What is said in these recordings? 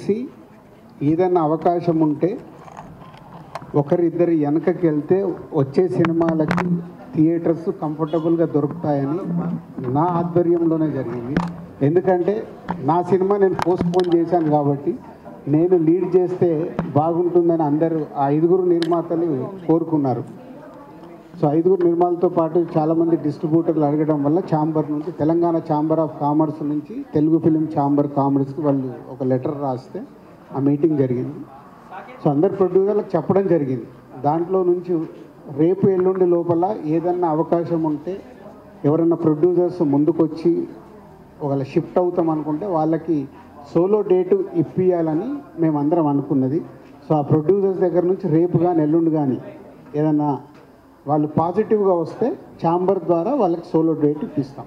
చేసి ఏదైనా అవకాశం ఉంటే ఒకరిద్దరు వెనకకి వెళ్తే వచ్చే సినిమాలకి థియేటర్స్ కంఫర్టబుల్గా దొరుకుతాయని నా ఆధ్వర్యంలోనే జరిగింది ఎందుకంటే నా సినిమా నేను పోస్ట్పోన్ చేశాను కాబట్టి నేను లీడ్ చేస్తే బాగుంటుందని అందరూ ఆ ఐదుగురు నిర్మాతలు కోరుకున్నారు సో ఐదుగురు నిర్మాలతో పాటు చాలామంది డిస్ట్రిబ్యూటర్లు అడగడం వల్ల ఛాంబర్ నుంచి తెలంగాణ ఛాంబర్ ఆఫ్ కామర్స్ నుంచి తెలుగు ఫిలిం ఛాంబర్ కామర్స్కి వాళ్ళు ఒక లెటర్ రాస్తే ఆ మీటింగ్ జరిగింది సో అందరు ప్రొడ్యూసర్లకు చెప్పడం జరిగింది దాంట్లో నుంచి రేపు ఎల్లుండి లోపల ఏదన్నా అవకాశం ఉంటే ఎవరైనా ప్రొడ్యూసర్స్ ముందుకొచ్చి ఒకవేళ షిఫ్ట్ అవుతాం అనుకుంటే వాళ్ళకి సోలో డేటు ఇప్పియాలని మేమందరం అనుకున్నది సో ఆ ప్రొడ్యూసర్స్ దగ్గర నుంచి రేపు కానీ ఎల్లుండి కానీ ఏదన్నా వాళ్ళు పాజిటివ్గా వస్తే ఛాంబర్ ద్వారా వాళ్ళకి సోలో డేట్ ఇప్పిస్తాం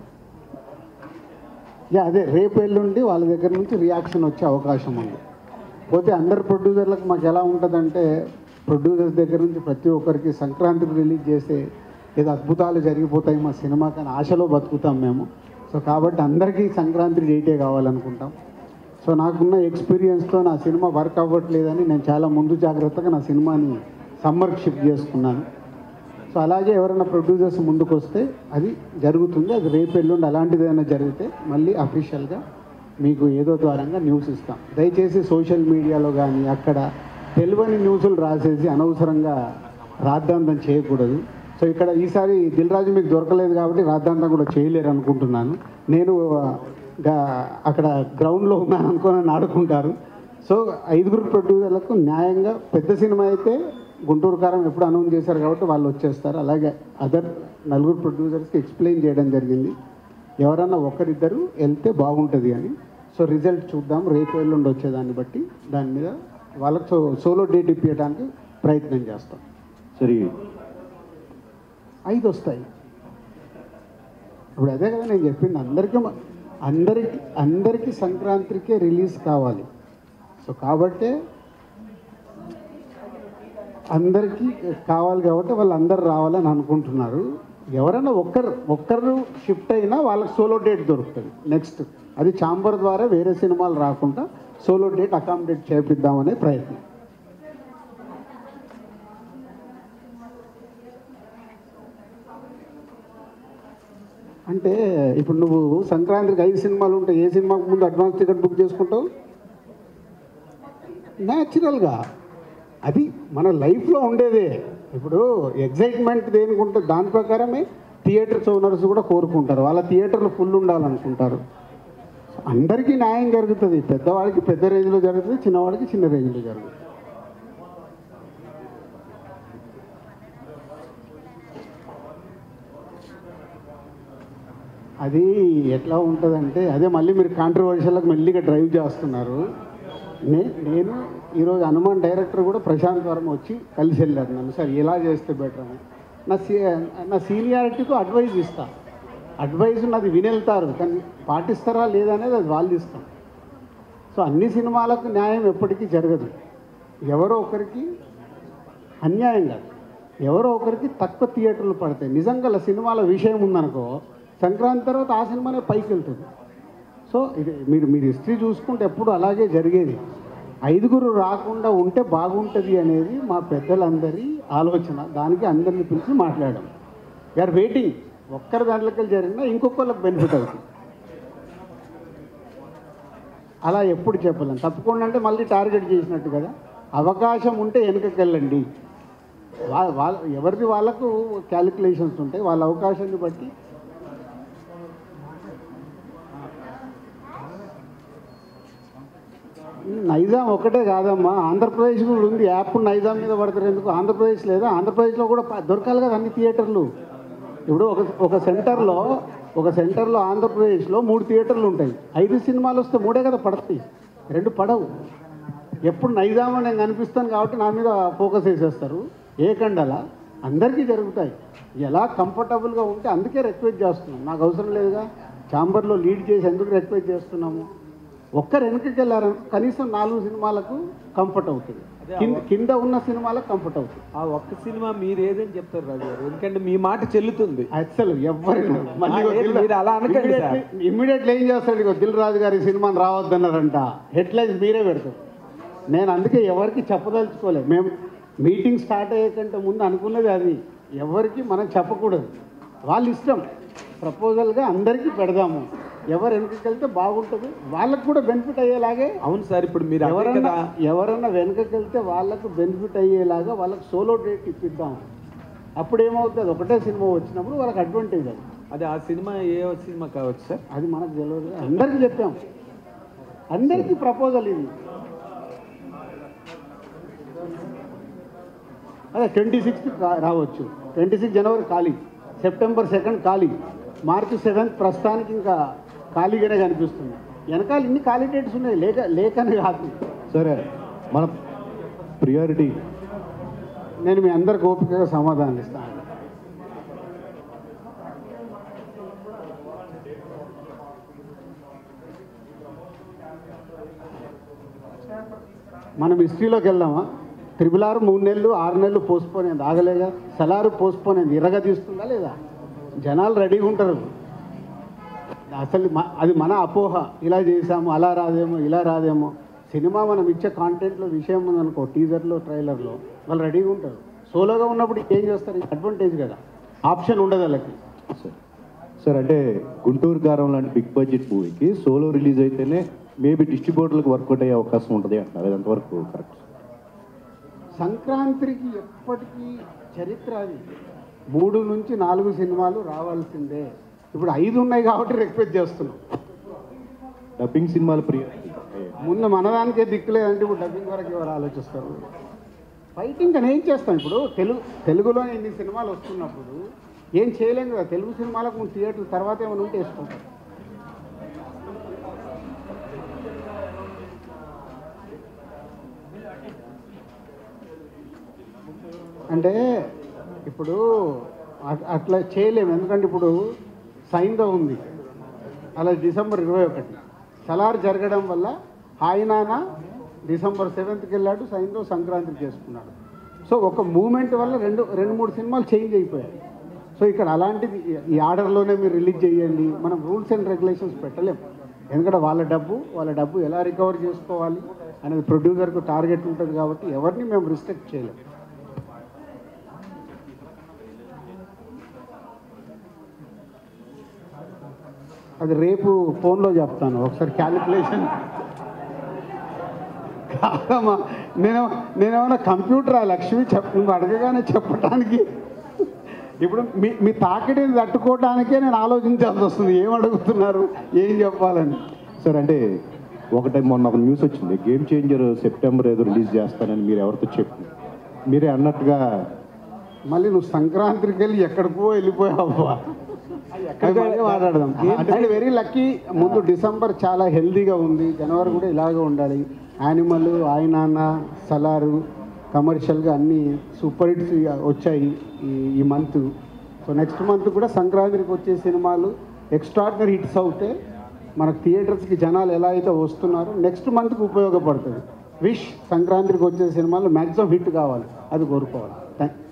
యా అదే రేపు ఎల్లుండి వాళ్ళ దగ్గర నుంచి రియాక్షన్ వచ్చే అవకాశం ఉంది పోతే అందరు ప్రొడ్యూసర్లకు మాకు ఎలా ఉంటుందంటే ప్రొడ్యూసర్స్ దగ్గర నుంచి ప్రతి ఒక్కరికి సంక్రాంతికి రిలీజ్ చేస్తే ఏదో అద్భుతాలు జరిగిపోతాయి మా సినిమా కానీ ఆశలో బతుకుతాం మేము సో కాబట్టి అందరికీ సంక్రాంతి డేటే కావాలనుకుంటాం సో నాకున్న ఎక్స్పీరియన్స్తో నా సినిమా వర్క్ అవ్వట్లేదని నేను చాలా ముందు జాగ్రత్తగా నా సినిమాని సమ్మర్కి షిఫ్ట్ చేసుకున్నాను సో అలాగే ఎవరైనా ప్రొడ్యూసర్స్ ముందుకు వస్తే అది జరుగుతుంది అది రేపు ఎల్లుండి అలాంటిది ఏదైనా జరిగితే మళ్ళీ అఫీషియల్గా మీకు ఏదో ద్వారంగా న్యూస్ ఇస్తాం దయచేసి సోషల్ మీడియాలో కానీ అక్కడ తెలియని న్యూస్లు రాసేసి అనవసరంగా రాద్ధాంతం చేయకూడదు సో ఇక్కడ ఈసారి దిల్ రాజు మీకు దొరకలేదు కాబట్టి రాద్ధాంతం కూడా చేయలేరు అనుకుంటున్నాను నేను ఆ, గా- అక్కడ గ్రౌండ్లో ఉన్నాను అనుకోని ఆడుకుంటారు సో ఐదుగురు ప్రొడ్యూసర్లకు న్యాయంగా పెద్ద సినిమా అయితే గుంటూరు కారం ఎప్పుడు అనౌన్స్ చేశారు కాబట్టి వాళ్ళు వచ్చేస్తారు అలాగే అదర్ నలుగురు ప్రొడ్యూసర్స్కి ఎక్స్ప్లెయిన్ చేయడం జరిగింది ఎవరన్నా ఒకరిద్దరు వెళ్తే బాగుంటుంది అని సో రిజల్ట్ చూద్దాం రేపు ఎల్లుండి వచ్చేదాన్ని బట్టి దాని మీద వాళ్ళకి సో సోలో డేట్ ఇప్పించడానికి ప్రయత్నం చేస్తాం సరే ఐదు వస్తాయి ఇప్పుడు అదే కదా నేను చెప్పింది అందరికీ మ- అందరికి అందరికీ సంక్రాంతికే రిలీజ్ కావాలి సో కాబట్టే అందరికీ కావాలి కాబట్టి వాళ్ళు అందరు రావాలని అనుకుంటున్నారు ఎవరైనా ఒక్కరు ఒక్కరు షిఫ్ట్ అయినా వాళ్ళకి సోలో డేట్ దొరుకుతుంది నెక్స్ట్ అది చాంబర్ ద్వారా వేరే సినిమాలు రాకుండా సోలో డేట్ అకామిడేట్ చేపిద్దామనే ప్రయత్నం అంటే ఇప్పుడు నువ్వు సంక్రాంతికి ఐదు సినిమాలు ఉంటాయి ఏ సినిమాకు ముందు అడ్వాన్స్ టికెట్ బుక్ చేసుకుంటావు న్యాచురల్గా అది మన లైఫ్లో ఉండేదే ఇప్పుడు ఎగ్జైట్మెంట్ దేనికి ఉంటుంది దాని ప్రకారమే థియేటర్స్ ఓనర్స్ కూడా కోరుకుంటారు వాళ్ళ థియేటర్లు ఫుల్ ఉండాలనుకుంటారు అందరికీ న్యాయం జరుగుతుంది పెద్దవాడికి పెద్ద రేంజ్లో జరుగుతుంది చిన్నవాడికి చిన్న రేంజ్లో జరుగుతుంది అది ఎట్లా ఉంటుందంటే అదే మళ్ళీ మీరు కాంట్రవర్షియల్కి మెల్లిగా డ్రైవ్ చేస్తున్నారు నే నేను ఈరోజు హనుమాన్ డైరెక్టర్ కూడా ప్రశాంత్ వర్మ వచ్చి కలిసి వెళ్ళారు నన్ను సార్ ఎలా చేస్తే బెటర్ అని నా సీ నా సీనియారిటీతో అడ్వైజ్ ఇస్తా అడ్వైజ్ నాది వినెళ్తారు కానీ పాటిస్తారా లేదా అనేది అది వాళ్ళు ఇస్తాం సో అన్ని సినిమాలకు న్యాయం ఎప్పటికీ జరగదు ఎవరో ఒకరికి అన్యాయం కాదు ఎవరో ఒకరికి తక్కువ థియేటర్లు పడతాయి నిజంగా అలా సినిమాల విషయం ఉందనుకో సంక్రాంతి తర్వాత ఆ సినిమానే పైకి వెళ్తుంది సో ఇది మీరు మీరు హిస్టరీ చూసుకుంటే ఎప్పుడు అలాగే జరిగేది ఐదుగురు రాకుండా ఉంటే బాగుంటుంది అనేది మా పెద్దలందరి ఆలోచన దానికి అందరిని పిలిచి మాట్లాడడం ఆర్ వెయిటింగ్ ఒక్కరి దాంట్లోకి వెళ్ళి జరిగినా ఇంకొకళ్ళకి బెనిఫిట్ అవుతుంది అలా ఎప్పుడు చెప్పలేం తప్పకుండా అంటే మళ్ళీ టార్గెట్ చేసినట్టు కదా అవకాశం ఉంటే వెనుకకి వెళ్ళండి వా- వాళ్ళ ఎవరిది వాళ్ళకు క్యాలిక్యులేషన్స్ ఉంటాయి వాళ్ళ అవకాశాన్ని బట్టి నైజాం ఒకటే కాదమ్మా ఆంధ్రప్రదేశ్ కూడా ఉంది యాప్ నైజాం మీద పడతారు ఎందుకు ఆంధ్రప్రదేశ్ లేదా ఆంధ్రప్రదేశ్లో కూడా ప- దొరకాలి కదా అన్ని థియేటర్లు ఇప్పుడు ఒక ఒక సెంటర్లో ఒక సెంటర్లో ఆంధ్రప్రదేశ్లో మూడు థియేటర్లు ఉంటాయి ఐదు సినిమాలు వస్తే మూడే కదా పడతాయి రెండు పడవు ఎప్పుడు నైజాంలో నేను కనిపిస్తాను కాబట్టి నా మీద ఫోకస్ వేసేస్తారు ఏ కండల అందరికీ జరుగుతాయి ఎలా కంఫర్టబుల్గా ఉంటే అందుకే రిక్వెస్ట్ చేస్తున్నాం నాకు అవసరం లేదుగా ఛాంబర్లో లీడ్ చేసి ఎందుకు రిక్వెస్ట్ చేస్తున్నాము ఒక్కరు వెనకకి వెళ్ళారు కనీసం నాలుగు సినిమాలకు కంఫర్ట్ అవుతుంది కింద కింద ఉన్న సినిమాలకు కంఫర్ట్ అవుతుంది ఆ ఒక్క సినిమా మీరు ఏదని చెప్తారు రాజు గారు ఎందుకంటే మీ మాట చెల్లుతుంది అసలు ఎవరు మళ్ళీ ఆ, లేదు, మీరు అలా అనకండి సార్. ఇమ్మీడియట్లీ ఏం చేస్తాడు ఇగో దిల్ రాజు గారి సినిమాని రావద్దన్నారంట హెడ్లైన్స్ మీరే పెడతారు నేను అందుకే ఎవరికి చెప్పదలుచుకోలేదు మేము మీటింగ్ స్టార్ట్ అయ్యేకంటే ముందు అనుకున్నది అది ఎవరికి మనం చెప్పకూడదు వాళ్ళ ఇష్టం ప్రపోజల్గా అందరికీ పెడదాము ఎవరు వెనుకకి వెళ్తే బాగుంటుంది వాళ్ళకు కూడా బెనిఫిట్ అయ్యేలాగే అవును సార్ ఇప్పుడు మీరు అదే ఎవరన్నా కదా ఎవరన్నా వెనుకకి వెళ్తే వాళ్ళకు బెనిఫిట్ అయ్యేలాగా వాళ్ళకి సోలో డేట్ ఇప్పిద్దాం అప్పుడు ఏమవుతుంది ఒకటే సినిమా వచ్చినప్పుడు వాళ్ళకి అడ్వాంటేజ్ అది అదే ఆ సినిమా ఏ సినిమా కావచ్చు సార్ అది మనకు తెలియదు అందరికీ చెప్పాం అందరికీ ప్రపోజల్ ఇది అదే ట్వంటీ సిక్స్త్ రావచ్చు ట్వంటీ సిక్స్ జనవరి ఖాళీ సెప్టెంబర్ సెకండ్ ఖాళీ మార్చి సెవెంత్ ప్రస్తుతానికి ఇంకా ఖాళీగానే కనిపిస్తుంది వెనకాల ఇన్ని ఖాళీ డేట్స్ ఉన్నాయి లేక లేకని కాదు సరే మన ప్రియారిటీ నేను మీ అందరికి ఓపికగా సమాధానం ఇస్తాను మనం హిస్టరీలోకి వెళ్దామా త్రిబుల్ ఆర్ మూడు నెలలు ఆరు నెలలు పోస్ట్పోన్ అయింది ఆగలేగా సలారు పోస్ట్పోన్ అయింది ఇరగ తీస్తుందా లేదా జనాలు రెడీగా ఉంటారు అసలు మ- అది మన అపోహ ఇలా చేసాము అలా రాదేమో ఇలా రాదేమో సినిమా మనం ఇచ్చే కాంటెంట్లో విషయం ఉందనుకో టీజర్లో ట్రైలర్లో వాళ్ళు రెడీగా ఉంటారు సోలోగా ఉన్నప్పుడు ఏం చేస్తారు అడ్వాంటేజ్ కదా ఆప్షన్ ఉండదు వాళ్ళకి సార్ అంటే గుంటూరు కారం లాంటి బిగ్ బడ్జెట్ మూవీకి సోలో రిలీజ్ అయితేనే మేబీ డిస్ట్రిబ్యూటర్లకు వర్కౌట్ అయ్యే అవకాశం ఉంటుంది అంటున్నారు అది ఎంతవరకు కరెక్ట్ సంక్రాంతికి ఎప్పటికీ చరిత్ర అది మూడు నుంచి నాలుగు సినిమాలు రావాల్సిందే ఇప్పుడు ఐదు ఉన్నాయి కాబట్టి రిక్వెస్ట్ చేస్తున్నాం డబ్బింగ్ సినిమాల ప్రియారిటీ ముందు మనదానికే దిక్కులేదంటే ఇప్పుడు డబ్బింగ్ వరకు ఎవరు ఆలోచిస్తారు ఫైటింగ్ అని ఏం చేస్తాం ఇప్పుడు తెలుగు తెలుగులో ఇన్ని సినిమాలు వస్తున్నప్పుడు ఏం చేయలేం కదా తెలుగు సినిమాలకు ముందు థియేటర్ తర్వాత ఏమైనా ఉంటే వేసుకుంటాం అంటే ఇప్పుడు అ- అట్లా చేయలేము ఎందుకంటే ఇప్పుడు సైంధవ్ ఉంది అలా డిసెంబర్ ఇరవై ఒకటి సలార్ జరగడం వల్ల ఆయన డిసెంబర్ సెవెంత్కి వెళ్ళాడు సైంధవ్ సంక్రాంతికి చేసుకున్నాడు సో ఒక మూమెంట్ వల్ల రెండు రెండు మూడు సినిమాలు చేంజ్ అయిపోయాయి సో ఇక్కడ అలాంటిది ఈ ఆర్డర్లోనే మీరు రిలీజ్ చేయండి మనం రూల్స్ అండ్ రెగ్యులేషన్స్ పెట్టలేము ఎందుకంటే వాళ్ళ డబ్బు వాళ్ళ డబ్బు ఎలా రికవర్ చేసుకోవాలి అనేది ప్రొడ్యూసర్కు టార్గెట్ ఉంటుంది కాబట్టి ఎవరిని మేము రిస్ట్రిక్ట్ చేయలేము అది రేపు ఫోన్లో చెప్తాను ఒకసారి క్యాలిక్యులేషన్ కాదమ్మా నేను నేనేమన్నా కంప్యూటర్ ఆ లక్ష్మి చెప్ నువ్వు అడగగానే చెప్పడానికి ఇప్పుడు మీ మీ తాకిడిని తట్టుకోవడానికే నేను ఆలోచించాల్సి వస్తుంది ఏం అడుగుతున్నారు ఏం చెప్పాలని సార్ అంటే ఒకటే మొన్న ఒక న్యూస్ వచ్చింది గేమ్ చేంజర్ సెప్టెంబర్ ఏదో రిలీజ్ చేస్తానని మీరు ఎవరితో చెప్పి మీరే అన్నట్టుగా మళ్ళీ నువ్వు సంక్రాంతికి వెళ్ళి ఎక్కడికో వెళ్ళిపోయావా అది మళ్ళీ మాట్లాడదాం అంటే వెరీ లక్కీ ముందు డిసెంబర్ చాలా హెల్దీగా ఉంది జనవరి కూడా ఇలాగే ఉండాలి యానిమల్ ఆయనాన్న సలారు కమర్షియల్గా అన్నీ సూపర్ హిట్స్ వచ్చాయి ఈ ఈ మంత్ సో నెక్స్ట్ మంత్ కూడా సంక్రాంతికి వచ్చే సినిమాలు ఎక్స్ట్రాడినరీ హిట్స్ అవుతే మనకు థియేటర్స్కి జనాలు ఎలా అయితే వస్తున్నారో నెక్స్ట్ మంత్కి ఉపయోగపడుతుంది విష్ సంక్రాంతికి వచ్చే సినిమాలు మ్యాక్సిమం హిట్ కావాలి అది కోరుకోవాలి థ్యాంక్